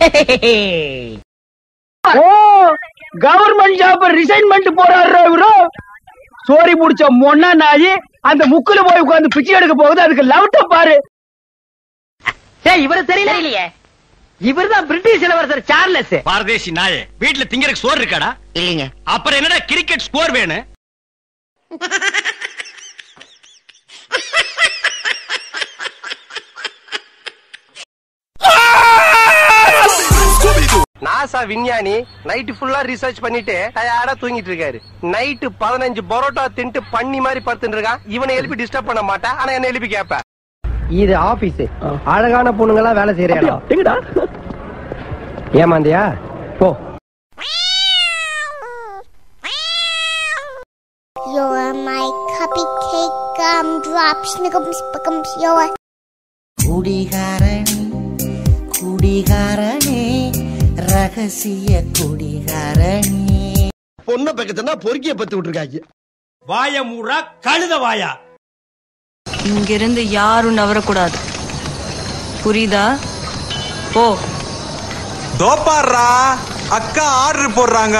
ஓ government job resign பண்ணிட்டு போறாரு இவரு சோரி புடிச்ச மொன்னா நாயி அந்த முக்குல போய் உட்கார்ந்து பிச்சை எடுக்க போகுது அதுக்கு லவ்ட்ட பாரு ஏய் இவரு தெரியல இல்லையே இவர்தான் பிரிட்டிஷ் இளவரசர் சார்லஸ் பாரதேசி நாயே வீட்டுல திங்கறதுக்கு சோறு இருக்காடா இல்லீங்க அப்புறம் என்னடா கிரிக்கெட் ஸ்கோர் வேணும் நாசா விஞ்ஞானி நைட்டு ஃபுல்லா ரிசர்ச் பண்ணிட்டு டயர்டா தூங்கிட்டு இருக்காரு நைட்டு பதினஞ்சு பரோட்டா தின்ட்டு பண்ணி மாதிரி படுத்துட்டு இருக்கான் இவனை எழுப்பி டிஸ்டர்ப் பண்ண மாட்டான் ஆனா என்ன எழுப்பி கேப்ப இது ஆபீஸ் அழகான பொண்ணுங்க எல்லாம் வேலை செய்யற இடம் எங்கடா ஏமாந்தியா போ You're my cupcake gumdrop snickums pickums you're குடிகாரணி குடிகாரனே ரகசிய குடிகாரணி பொண்ணை பக்கத்துனா பொறுக்கிய பத்து விட்டுருக்காங்க வாய மூடா கழுத வாயா இங்கிருந்து யாரும் நவரக்கூடாது புரியுதா போ தோப்பாடுறா அக்கா ஆர்டர் போடுறாங்க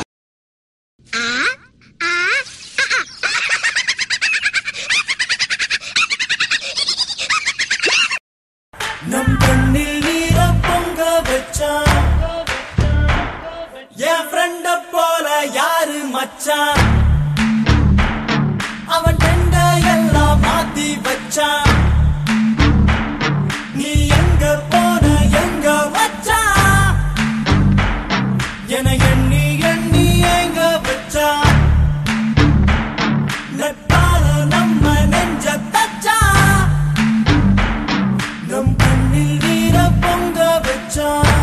நம் கண்ணில் நீர பொங்க வச்சான் என் ஃப்ரெண்ட போல யாரு மச்சான் அவன் டெண்ட எல்லாம் மாத்தி வச்சான் நீ எங்க போன எங்க வச்சான் என எண்ணி எண்ணி எங்க வச்சான் நட்பால நம்ம நெஞ்ச தச்சான் நம் கண்ணில் நீர பொங்க வச்சான்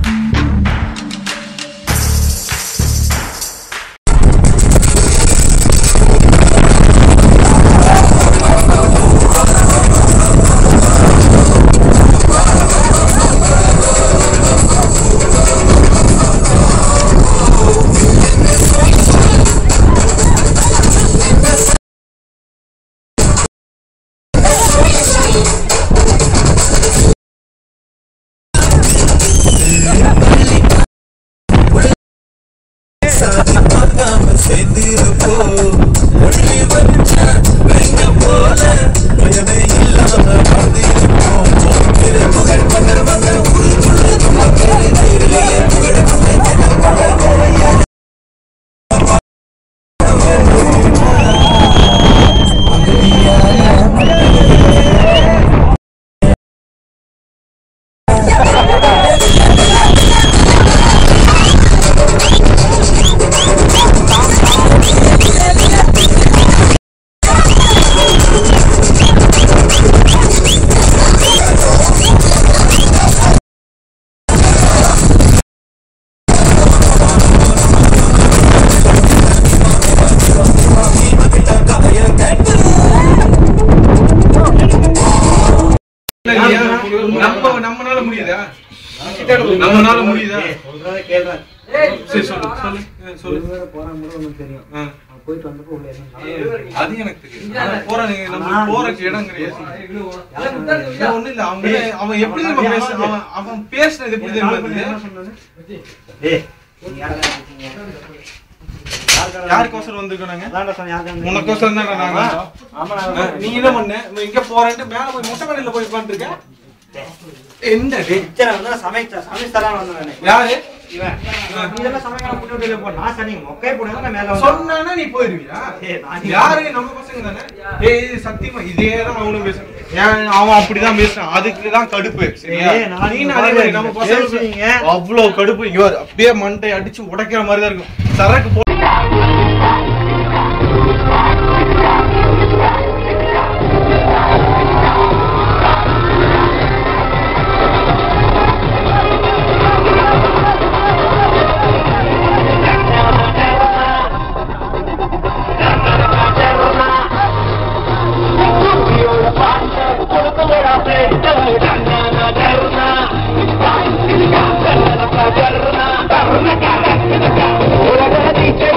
நம்ம நம்மனால முடியுதா நம்மனால முடியுதா சரி சொல்லு சொல்லு சொல்லு ஆ. அது எனக்கு தெரியும் நான் போறேன் நம்ம போறதுக்கு இடம் கிடையாது இல்ல, ஒண்ணும் இல்ல அவன் அவன் எப்படி நம்ம பேச அவன் அவன் பேசுனது எப்படி தெரியுமா யாருக்கோசரம் வந்திருக்கோம் நாங்க உனக்கோசரம் தான் நாங்க ஆ, நீ என்ன பண்ண இவன் இங்க போறேன்ட்டு மேல போய் மொட்டை மாடியில போய் உட்காந்துருக்க என்ன டேய்? யாரு சொன்னானா நீ போயிருவியா யாரு நம்ம பசங்க தானே ஏய் இது சத்தியமா இதே தான் அவனும் பேசுறான் ஏன் அவன் அப்படிதான் பேசுறான் அதுக்கு தான் கடுப்பு சரியா நீ அதே மாதிரி நம்ம பசங்க அவ்வளவு கடுப்பு இங்க பாரு, அப்படியே மண்டை அடிச்சு உடைக்கிற மாதிரி தான் இருக்கும் சரக்கு போ Una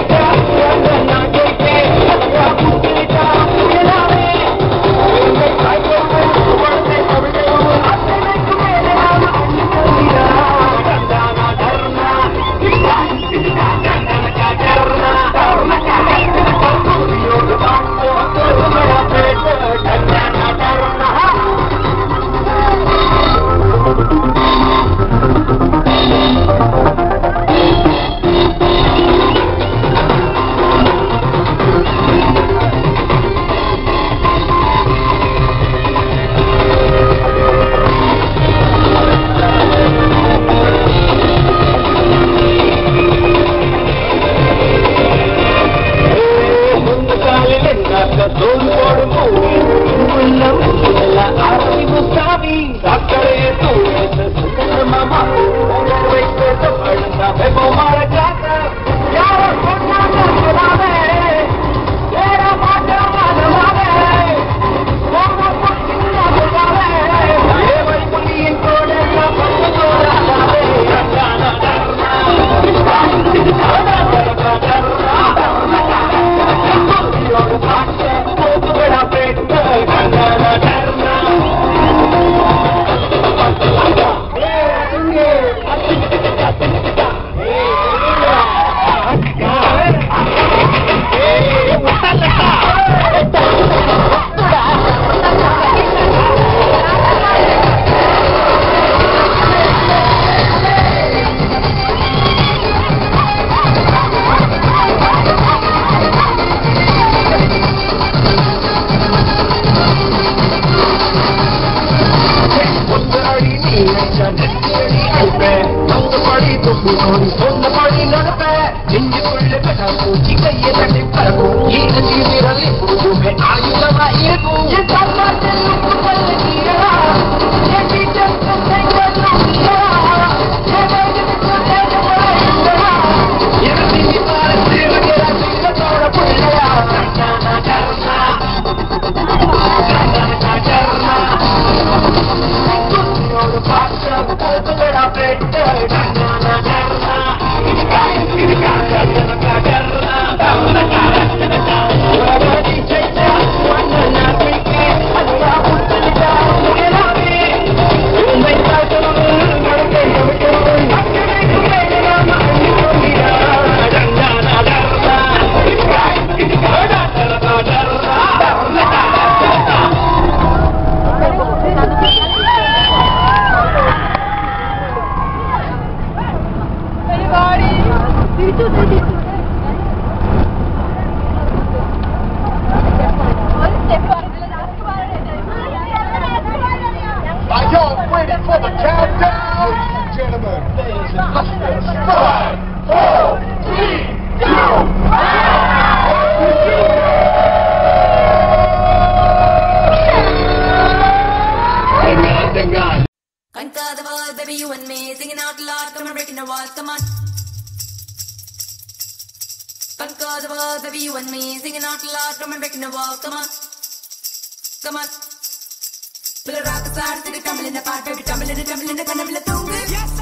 world of you and me, singing out loud, come and breaking the wall. Come on, come on. Pull a rock star, sit it, tumble in the part, baby, tumble in the tumble in the kind of the tungu.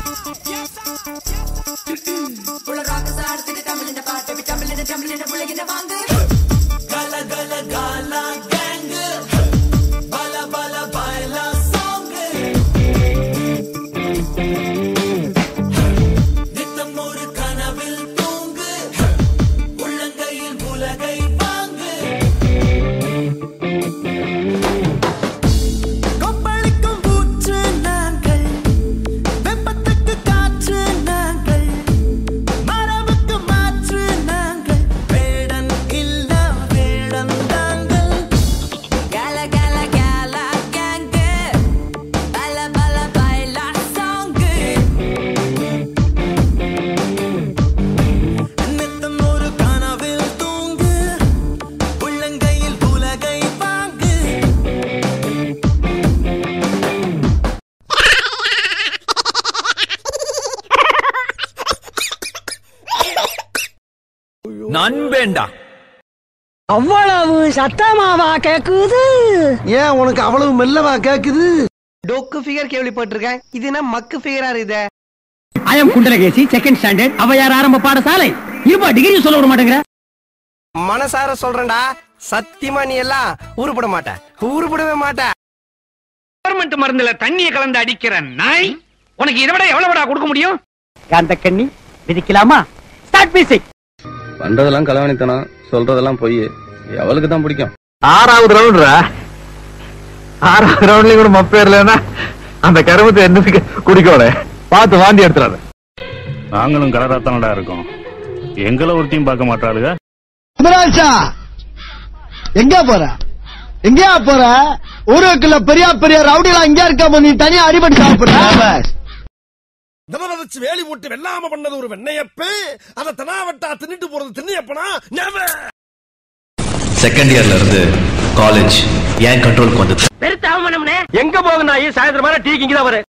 Pull a rock star, sit it, tumble in the part, baby, tumble in the tumble in the pull in the vangu. Gala gala gala gang Bala bala baila song நித்தம் ஒரு கனவில் தூங்கு உள்ளங்கையில் உலகை வாங்கு கொப்பளிக்கும் பூற்று நாங்கள் வெப்பத்துக்கு காற்று நாங்கள் மரபுக்கு மாற்று நாங்கள் வேடன் இல்ல வேடன் தாங்கள் Gala gala gala gang, bala bala baila song. நித்தம் ஒரு கனவில் தூங்கு உள்ளங்கையில் உலகை வாங்கு நண்பேண்டா அவ்வளவு சத்தமாவா கேக்குது ஏன் உனக்கு அவ்வளவு மெல்லவா கேக்குது டொக்கு ஃபிகர் கேள்விப்பட்டிருக்கேன் இது என்ன மக்கு ஃபிகரா இருக்குதே I am Kundalakesi second standard Avvaiyar ஆரம்ப பாடசாலை இருப்பா டிகிரி சொல்ல விட மாட்டேங்கிற மனசார சொல்றேன்டா சத்தியமா நீ எல்லாம் உருப்பட மாட்ட உருப்படவே மாட்ட கவர்மெண்ட் மருந்துல தண்ணிய கலந்து அடிக்கிற நாய் உனக்கு இதை விட எவ்வளவுடா கொடுக்க முடியும் காந்த கண்ணி விதிக்கலாமா ஸ்டார்ட் மியூசிக் பண்றதெல்லாம் கலவணித்தனம் சொல்றதெல்லாம் பொய் எவளுக்கு தான் பிடிக்கும் ஆறாவது ரவுண்ட்ரா ஆறாவது ரவுண்ட்லயும் கூட மப்பேர்லன்னா அந்த கருமத்தை என்னத்துக்கு குடிக்கோட பார்த்து வாந்தி எடுத்துறாரு நாங்களும் கலராத்தானடா இருக்கோம் எங்களை ஒருத்தையும் பார்க்க மாட்டாளுங்க முதலாளிச்சா எங்க போற எங்கயா போற ஊருக்குள்ள பெரிய பெரிய ரவுடிலாம் இங்க இருக்க நீ தனியா அடிபடி சாப்பிடுற தவற வச்சு வேலி போட்டு வெள்ளாம பண்ணது ஒரு வெண்ணையப்பு அத தனாவட்டா தின்னுட்டு போறது திண்ணையப்பனா never. செகண்ட் இயர்ல இருந்து காலேஜ் ஏன் கண்ட்ரோலுக்கு வந்தது பெருத்த அவமானம்னே எங்க போக நாயி சாயந்தரமான டீ இங்க தான் வரு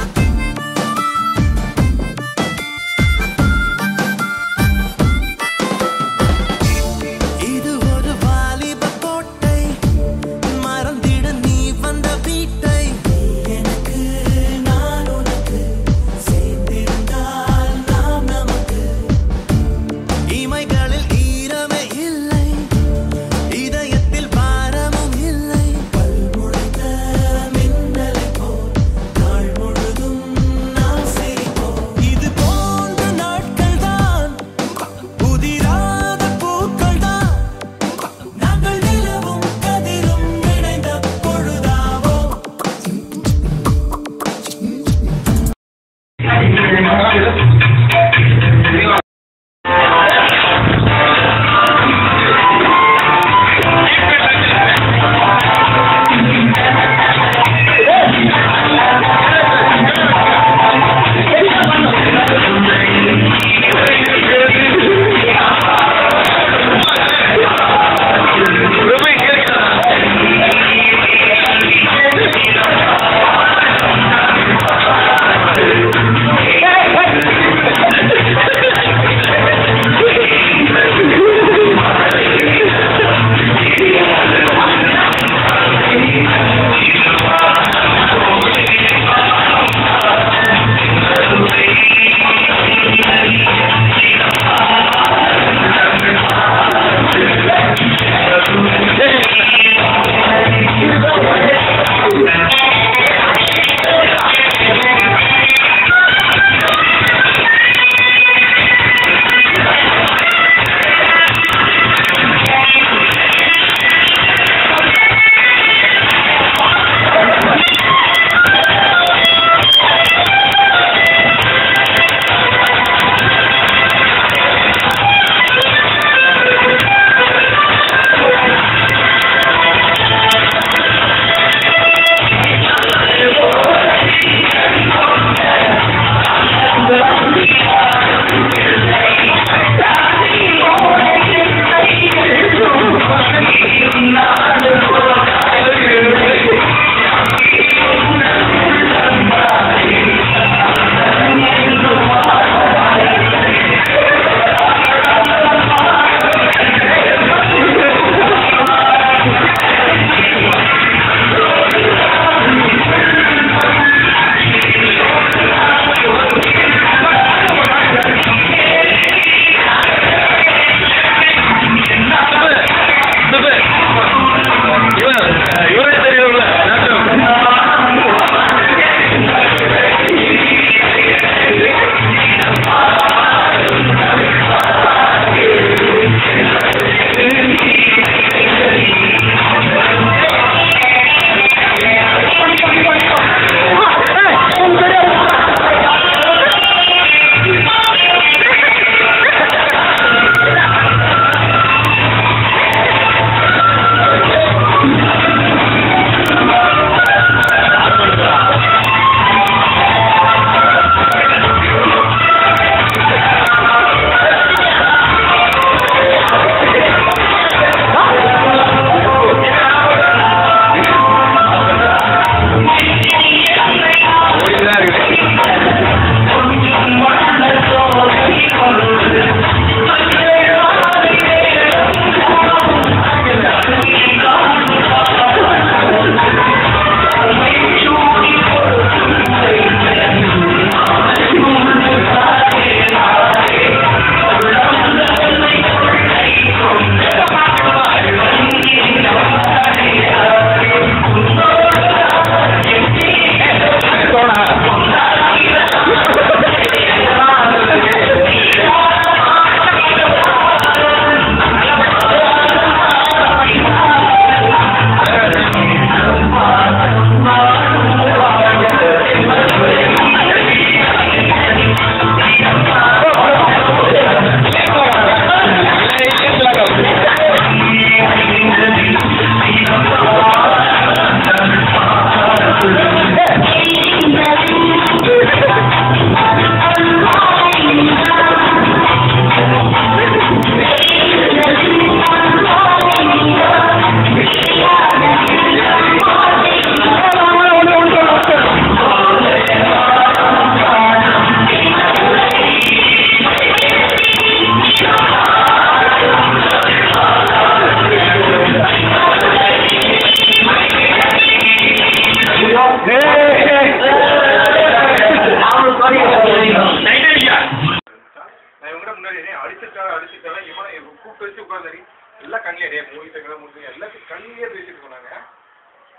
இது ஒரு வாலிப கோட்டை மறந்திட நீ வந்த வீட்டை எனக்கு நான் உனக்கு சேர்ந்திருந்தால் நாம் நமக்கு இமைகளில் ஈரமே இல்லை இதயத்தில் பாரமும் இல்லை பல்முளைத்த மின்னலை போல் நாள்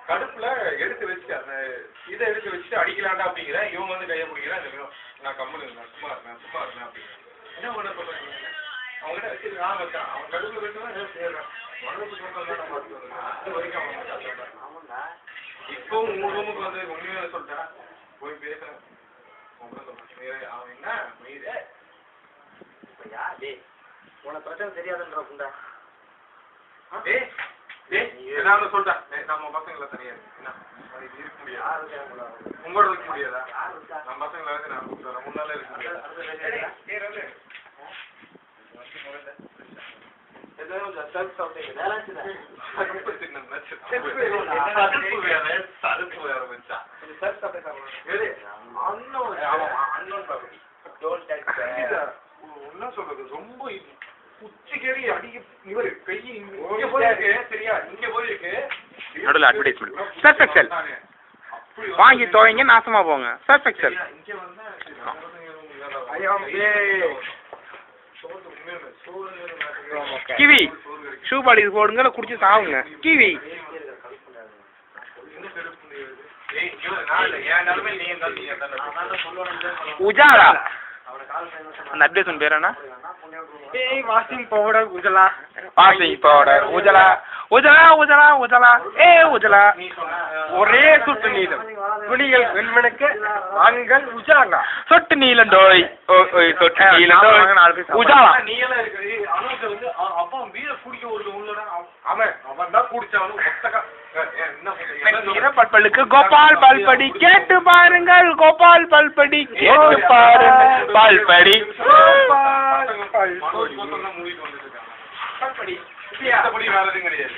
கடுப்புல எடுத்து வச்சு அந்த இதை எடுத்து வச்சுட்டு அடிக்கலாண்டா அப்படிங்கிற இவங்க வந்து கையை பிடிக்கிறேன் அந்த இவன், நான் கம்முனு இருந்தேன் சும்மா இருந்தேன் சும்மா இருந்தேன் அப்படிங்கிற என்ன பண்ண சொல்றீங்க அவங்க கிட்ட வச்சு நான் வச்சேன் அவன் கடுப்புல வச்சுதான் ஏதோ செய்யறான் வளர்ப்பு பக்கம் தான் பார்த்து வந்தேன் அது வரைக்கும் அவன் மட்டும் சொல்றேன் இப்போ உங்க ரூமுக்கு வந்து உண்மையான சொல்லிட்டேன் போய் பேசுறேன் உங்களை சொல்றேன் நீ- அவன் என்ன மயிறு உனக்கு பிரச்சனை தெரியாதுன்ற புண்டா டேய், டேய், ஏதாவது சொல்லிட்டேன் டேய், நம்ம பசங்கள தனியா இருக்கு. என்ன அது இருக்க முடியாது உங்களோட இருக்க முடியாதா நம்ம பசங்களை வந்து நான் கூப்பிட்டு வரேன் முன்னால இருக்க முடியாது டேய், ரகு. ஏதாவது self sabotage. கடுப்பு சின்னம் வச்சு. கடுப்பு வேற, சலுப்பு வேற வச்சா. எது? unknown. ஆமா, unknown property. கண்டிப்பா. என்ன சொல்றது ரொம்ப இது. உச்சிக்கேறி அடிக்க இவரு கை இங்க போயிருக்கு சரியா இங்க போயிருக்கு நடுவில் அட்வர்டைஸ்மெண்ட் சர்ஃப் எக்ஸல் வாங்கி துவைங்க நாசமா போங்க சர்ஃப் எக்ஸல் இங்க வந்தா ஐயா கிவி ஷூ பாடி போடுங்க குடிச்சு சாவுங்க கிவி உஜாலா அந்த அட்வர்டைஸ்மெண்ட் பேர் என்ன ஏய் washing powder Ujala washing powder Ujala Ujala Ujala Ujala ஏ உஜலா ஒரே சொட்டு நீளம் துணிகள் வெண்மனுக்கு வாங்குங்கள் உஜாலா சொட்டு நீளம் டோய் ஓ- ஓய், சொட்டு நீளம் டோய் உஜாலா நீயெல்லாம் இருக்குது அனுக்கு வந்து அ- அப்பா வீர குடிக்க ஒரு உள்ளடா அவன் அவன் தான் குடிச்சாலும் ஒத்தக்கா என்ன ஈர பல்படுக்கு கோபால் பல்படி கேட்டு பாருங்கள் கோபால் பல்படி கேட்டு பாருங்கள் பால்படி மூடிட்டு வந்துட்டு இருக்காங்க மத்தபடி வேற எதுவும் கிடையாது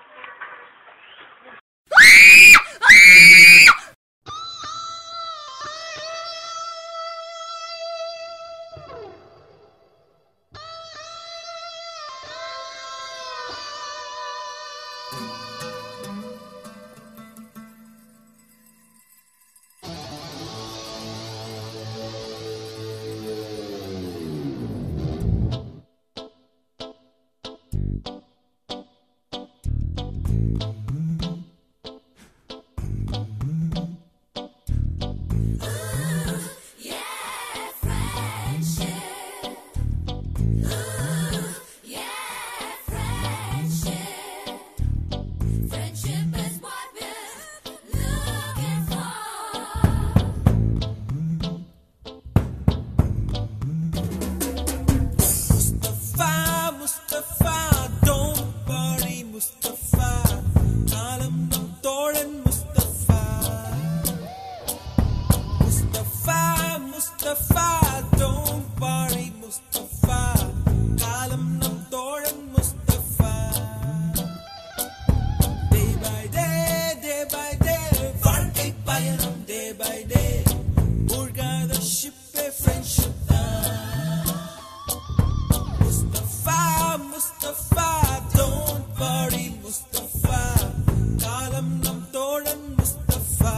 Mustafa, Mustafa, don't worry, Mustafa. காலம் நம் தோழன் Mustafa. Mustafa, Mustafa, don't worry, Mustafa. காலம் நம் தோழன் Mustafa. Day by day, day by day, வாழ்க்கை பயணம் day by day. மூழ்காத ship A friendship தான். Mustafa, Mustafa, don't worry, Mustafa. காலம் நம் தோழன் Mustafa.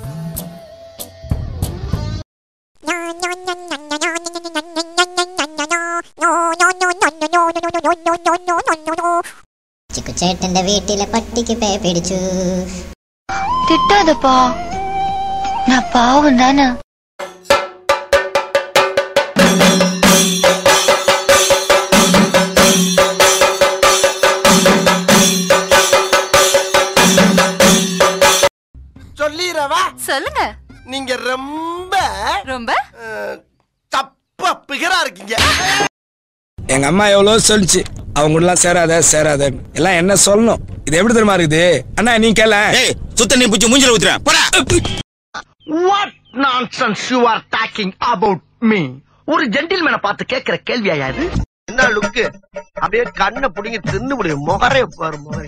ചിക്കുച്ചേട്ടന്റെ വീട്ടിലെ പട്ടിക്ക് പേ പിടിച്ചു திட்டாதப்பா நான் பாவம் தானே சொல்லிடவா சொல்லுங்க நீங்க ரொம்ப ரொம்ப தப்பா பிகரா இருக்கீங்க எங்க அம்மா எவ்வளவு சொல்லுச்சு அவங்க கூட எல்லாம் சேராத சேராத எல்லாம் என்ன சொல்லணும் இது எப்படி தெரியுமா இருக்குது அண்ணா நீ கேள சுத்த நீ புச்சு மூஞ்சில ஊத்துறேன் போடா what nonsense you are talking about me ஒரு ஜென்டில்மேனை பார்த்து கேட்கிற கேள்வியா இது என்ன லுக்கு அப்படியே கண்ணை புடிங்கி தின்னு முடியும் முகரே பாரு முகரே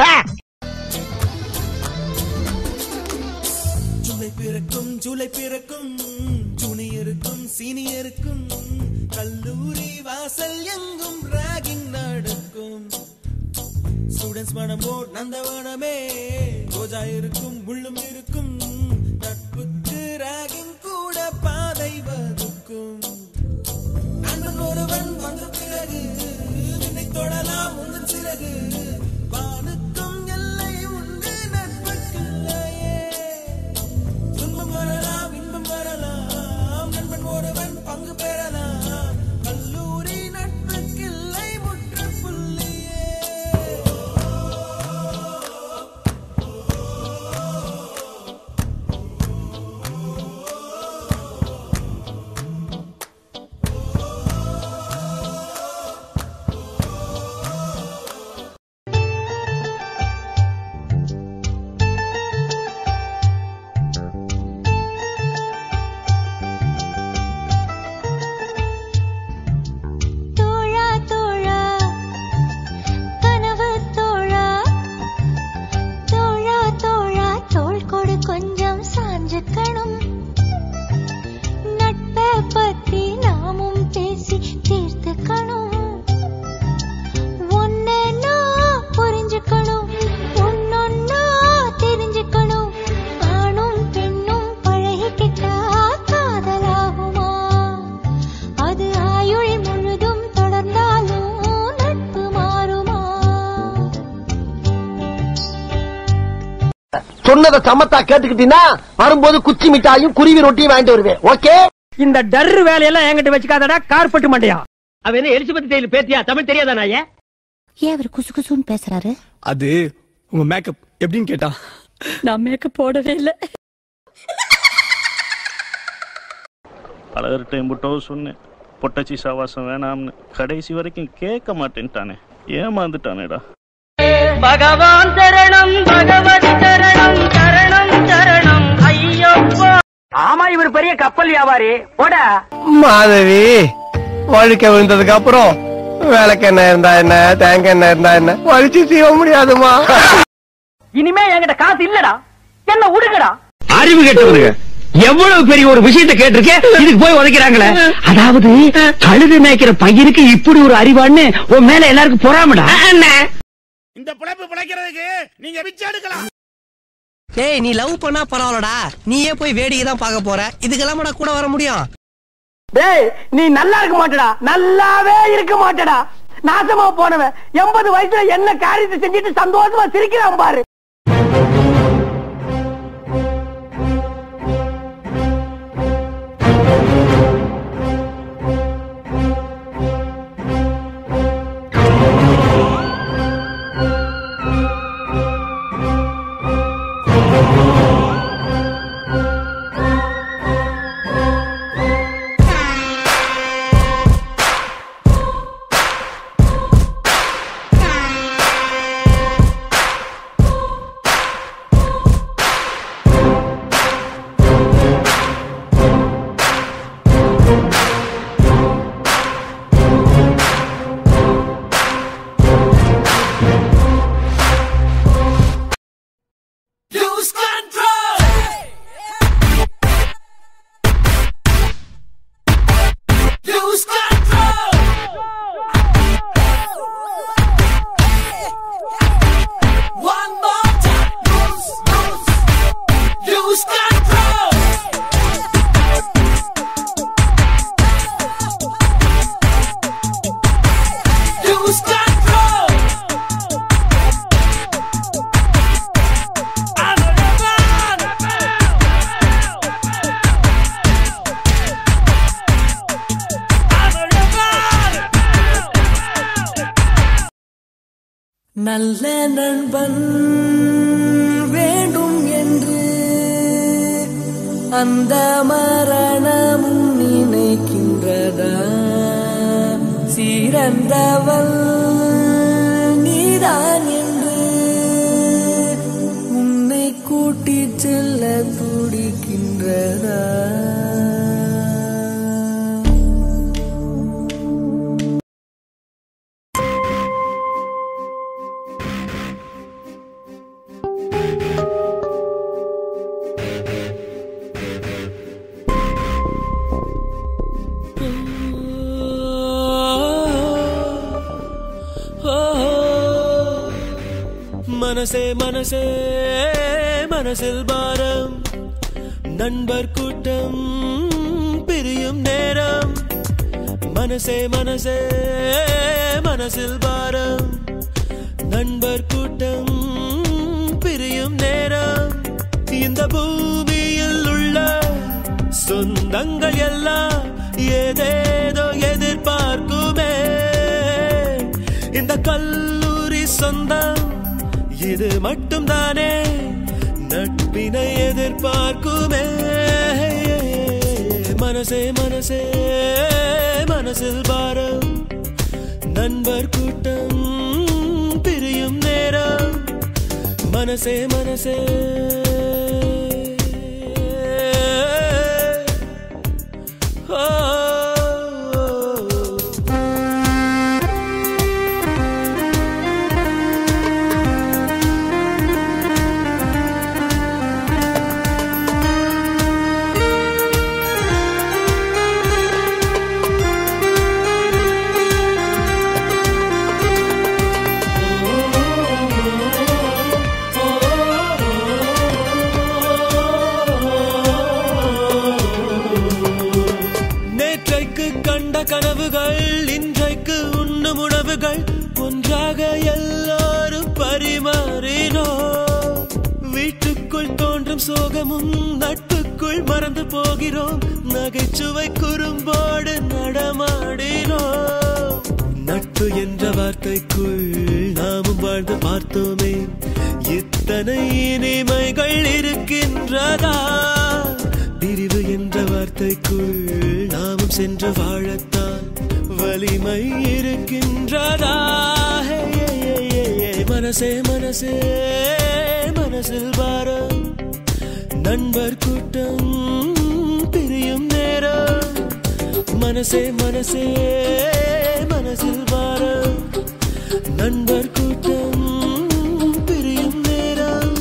ஜூலை பிறக்கும் ஜூலை பிறக்கும் ஜூனியருக்கும் சீனியருக்கும் கல்லூரி வாசல் எங்கும் ராகிங் நடக்கும் ஸ்டூடெண்ட்ஸ் மனம் போர் நந்தவனமே ரோஜா இருக்கும் முள்ளும் இருக்கும் நட்புக்கு ராகிங் கூட பாதை வகுக்கும் நண்பன் ஒருவன் வந்த பிறகு விண்ணை தொடலாம் உங்கள் சிறகு வானுக்கும் எல்லை உண்டு நட்புக்கு சொன்னதை சமத்தா கேட்டுக்கிட்டீங்கன்னா வரும்போது குச்சி மிட்டாயும் குருவி ரொட்டியும் வாங்கிட்டு வருவேன் ஓகே இந்த டர்ரு வேலையெல்லாம் என்கிட்ட வச்சுக்காதடா கார்பெட் மண்டையா அவ என்ன எலிசபெத் டெய்லர் பேத்தியா தமிழ் தெரியாதா நாயே ஏன் அவர் குசு குசுன்னு பேசுறாரு அது உங்க மேக்கப் எப்படின்னு கேட்டா நான் மேக்கப் போடவே இல்லை பலர் டைம் விட்டோ சொன்னேன் பொட்டச்சி சாவாசம் வேணாம்னு கடைசி வரைக்கும் கேட்க மாட்டேன்ட்டானே ஏமாந்துட்டானேடா பகவான் சரணம் பகவத் சரணம் சரணம் சரணம் ஐயப்பா ஆமா இவர் பெரிய கப்பல் வியாபாரி போட மாதவி வழுக்க விழுந்ததுக்கு அப்புறம் விளக்கு என்ன இருந்தா என்ன தேங்காய் என்ன இருந்தா என்ன வலிச்சு செய்ய முடியாதுமா இனிமே என்கிட்ட காசு இல்லடா என்ன உடுங்கடா அறிவு கேட்டவனுங்க எவ்வளவு பெரிய ஒரு விஷயத்தை கேட்டிருக்கேன் இதுக்கு போய் உதைக்கிறாங்களே அதாவது கழுது மேய்க்கிற பையனுக்கு இப்படி ஒரு அறிவான்னு உன் மேல எல்லாருக்கும் பொறாமடா இந்த பிழைப்பு பிழைக்கிறதுக்கு நீங்க பிச்சை எடுக்கலாம் ஏய் நீ லவ் பண்ணா பரவாயில்லடா நீயே போய் வேடிக்கை தான் பார்க்க போற இதுக்கெல்லாம் கூட வர முடியும் டேய் நீ நல்லா இருக்க மாட்டடா நல்லாவே இருக்க மாட்டடா நாசமா போனவன் எண்பது வயசுல என்ன காரியத்தை செஞ்சுட்டு சந்தோஷமா சிரிக்கிறான் பாரு Lose control. Lose control. One more time. Lose, lose, lose control. Lose control. நல்ல நண்பன் வேண்டும் என்று அந்த மரணமும் நினைக்கின்றதா சிறந்தவள் நீதான் என்று உன்னை கூட்டிச் செல்ல துடிக்கின்றதா மனசே மனசே மனசில் பாரம் நண்பர் கூட்டம் பிரியும் நேரம் மனசே மனசே மனசில் பாரம் நண்பர் கூட்டம் பிரியும் நேரம் இந்த பூமியில் உள்ள சொந்தங்கள் எல்லாம் ஏதேதோ எதிர்பார்க்குமே இந்த கல்லூரி சொந்தம் இது மட்டும் தானே நட்பினை எதிர்பார்க்குமே மனசே மனசே மனசில் பாரம் நண்பர் கூட்டம் பிரியும் நேரம் மனசே மனசே நேற்றைக்கு கண்ட கனவுகள் இன்றைக்கு உண்ணும் உணவுகள் ஒன்றாக எல்லாரும் பரிமாறினோம் வீட்டு நெஞ்சுக்குள் தோன்றும் சோகமும் நட்புக்குள் மறந்து போகிறோம் நகைச்சுவை குறும்போடு நடமாடினோம் நட்பு என்ற வார்த்தைக்குள் நாமும் வாழ்ந்து பார்த்தோமே இத்தனை இனிமைகள் இருக்கின்றதா பிரிவு என்ற வார்த்தைக்குள் நாமும் சென்று வாழத்தான் வலிமை இருக்கின்றதா ஹே, ஏ, ஏ, ஏ, ஏ. மனசே மனசே மனசில் பாரம் நண்பர் கூட்டம் பிரியும் நேரம் மனசே மனசே மனசில் பாரம் நண்பர் கூட்டம் பிரியும் நேரம்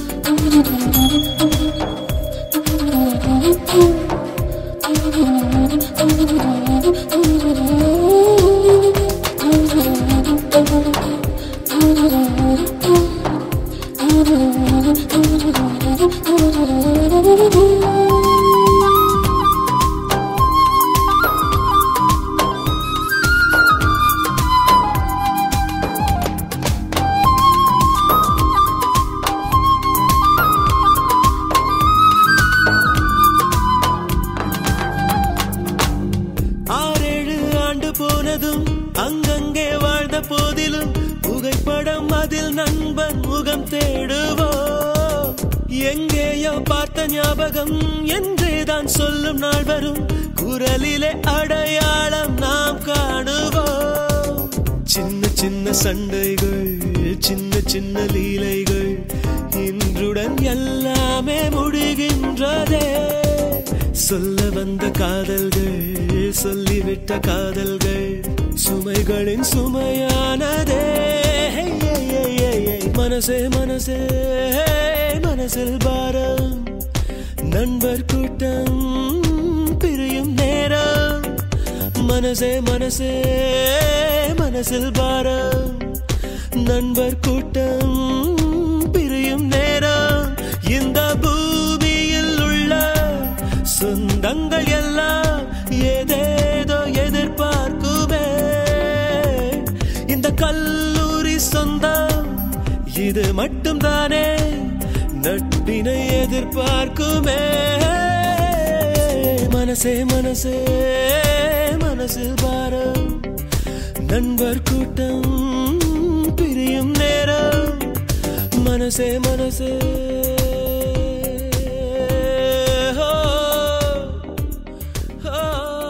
ஆறேழு ஆண்டு போனதும் அங்கங்கே வாழ்ந்த போதிலும் புகைப்படம் அதில் நண்பன் முகம் தேடுவோம் எங்கேயோ பார்த்த ஞாபகம் என்றேதான் சொல்லும் நாள் வரும் குரலிலே அடையாளம் நாம் காணுவோம் சின்ன சின்ன சண்டைகள் சின்ன சின்ன லீலைகள் இன்றுடன் எல்லாமே முடிகின்றதே சொல்ல வந்த காதல்கள் சொல்லிவிட்ட காதல்கள் சுமைகளின் சுமையானதே ஹே, ஏ, ஏ, ஏ, ஏ. மனசே மனசே மனசில் பாரம் நண்பர் கூட்டம் பிரியும் நேரம் மனசே மனசே மனசில் பாரம் நண்பர் கூட்டம் பிரியும் நேரம் இந்த பூமியில் உள்ள சொந்தங்கள் எல்லாம் ஏதேதோ எதிர்பார்க்குமே இந்த கல்லூரி சொந்தம் இது மட்டும் தானே நட்பினை எதிர்பார்க்குமே மனசே மனசே மனசில் பாரம் நண்பர் கூட்டம் பிரியும் நேரம் மனசே மனசே ஓ, ஓ.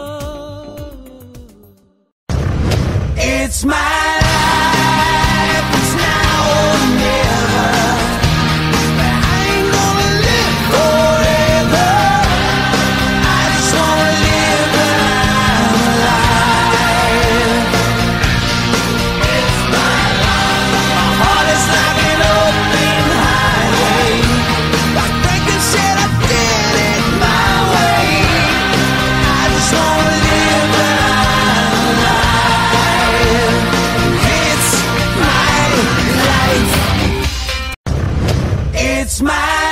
It's my life, it's now or never. But I ain't gonna live forever. I just wanna live when I'm alive. It's my life. My heart is like an open highway. Like Franklin said, I did it my way. I just wanna live when I'm alive. It's my life. It's my